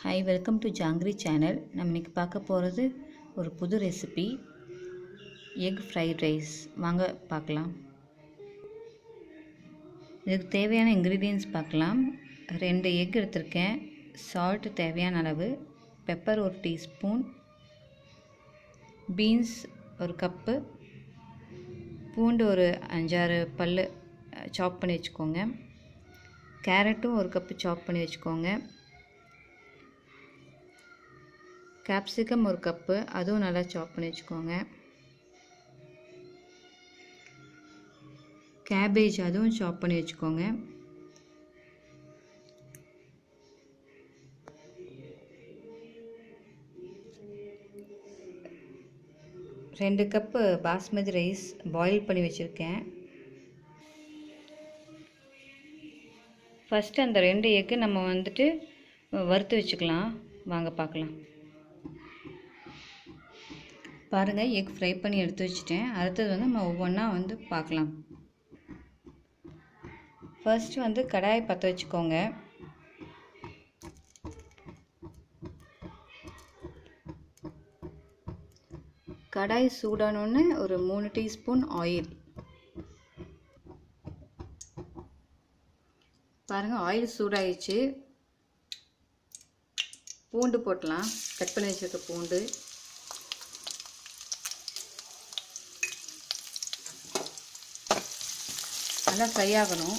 hi welcome to Jangiri channel நம்ம இன்றைக்கி பார்க்க போகிறது ஒரு புது ரெசிபி எக் ஃப்ரைட் ரைஸ் வாங்க பார்க்கலாம் இதுக்கு தேவையான இன்க்ரீடியன்ஸ் பார்க்கலாம் ரெண்டு எக் எடுத்திருக்கேன் சால்ட் தேவையான அளவு பெப்பர் ஒரு டீஸ்பூன் பீன்ஸ் ஒரு கப்பு பூண்டு ஒரு அஞ்சாறு பல் சாப் பண்ணி வச்சுக்கோங்க கேரட்டும் ஒரு கப்பு சாப் பண்ணி வச்சுக்கோங்க கேப்சிகம் ஒரு கப்பு அதுவும் நல்லா சாப் பண்ணி வச்சுக்கோங்க கேபேஜ் அதுவும் சாப் பண்ணி வச்சுக்கோங்க ரெண்டு கப்பு பாஸ்மதி ரைஸ் பாயில் பண்ணி வச்சுருக்கேன் ஃபஸ்ட்டு அந்த ரெண்டு எக்கு நம்ம வந்துட்டு வறுத்து வச்சுக்கலாம் வாங்க பார்க்கலாம் பாருங்கள் எக் ஃப்ரை பண்ணி எடுத்து வச்சுட்டேன் அடுத்தது வந்து நம்ம ஒவ்வொன்றா வந்து பார்க்கலாம் ஃபர்ஸ்ட் வந்து கடாயை பற்ற வச்சுக்கோங்க கடாய் சூடானோன்னு ஒரு மூணு டீஸ்பூன் ஆயில் பாருங்கள் ஆயில் சூடாயிடுச்சு பூண்டு போட்டலாம் கட் பண்ணி வச்சுருக்க பூண்டு நல்லா ஃப்ரை ஆகணும்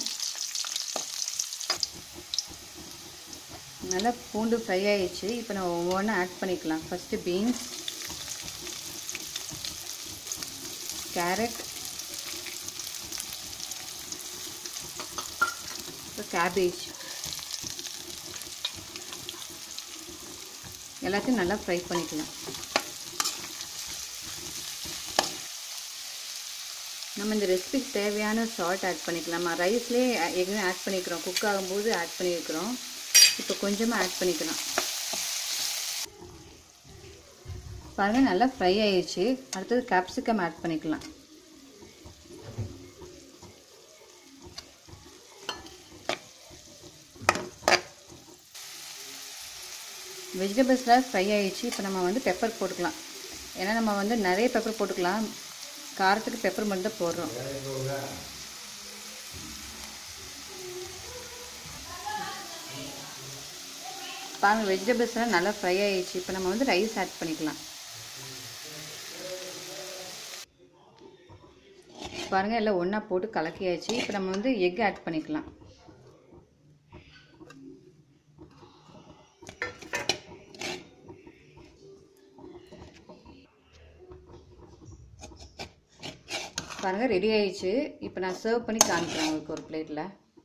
நல்லா பூண்டு ஃப்ரை ஆயிடுச்சு இப்போ நம்ம ஒவ்வொன்றும் ஆட் பண்ணிக்கலாம் ஃபஸ்ட்டு பீன்ஸ் கேரட் இப்போ கேபேஜ் எல்லாத்தையும் நல்லா ஃப்ரை பண்ணிக்கலாம் நம்ம இந்த ரெசிபிக்கு தேவையான சால்ட் ஆட் பண்ணிக்கலாம் ரைஸ்லேயே எதுவும் ஆட் பண்ணிக்கிறோம் குக் ஆகும்போது ஆட் பண்ணியிருக்கிறோம் இப்போ கொஞ்சமாக ஆட் பண்ணிக்கலாம் பாருங்கள் நல்லா ஃப்ரை ஆயிடுச்சு அடுத்தது கேப்சிகம் ஆட் பண்ணிக்கலாம் வெஜிடபிள்ஸ்லாம் ஃப்ரை ஆகிடுச்சு இப்போ நம்ம வந்து பெப்பர் போட்டுக்கலாம் ஏன்னா நம்ம வந்து நிறைய பெப்பர் போட்டுக்கலாம் காரத்துக்கு பெப்பர் மட்டும் தான் போடுறோம் பாருங்கள் வெஜிடபிள்ஸ்லாம் நல்லா ஃப்ரை ஆகிடுச்சு இப்போ நம்ம வந்து ரைஸ் ஆட் பண்ணிக்கலாம் பாருங்கள் எல்லாம் ஒன்றா போட்டு கலக்கியாச்சு இப்போ நம்ம வந்து எக் ஆட் பண்ணிக்கலாம் பாருங்கள் ரெடி ஆயிடுச்சு இப்போ நான் சர்வ் பண்ணி காமிக்கிறேன் உங்களுக்கு ஒரு பிளேட்டில்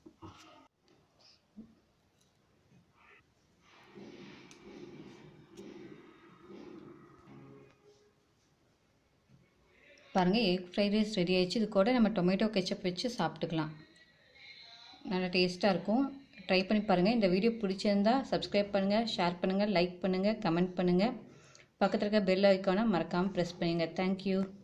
பாருங்கள் எக் ஃப்ரைட் ரைஸ் ரெடி ஆயிடுச்சு இது கூட நம்ம டொமேட்டோ கெச்சப் வச்சு சாப்பிட்டுக்கலாம் நல்லா டேஸ்ட்டாக இருக்கும் ட்ரை பண்ணி பாருங்கள் இந்த வீடியோ பிடிச்சிருந்தா சப்ஸ்கிரைப் பண்ணுங்கள் ஷேர் பண்ணுங்கள் லைக் பண்ணுங்கள் கமெண்ட் பண்ணுங்கள் பக்கத்தில் இருக்க பெல் ஐக்கானை மறக்காமல் ப்ரெஸ் பண்ணுங்கள் தேங்க்யூ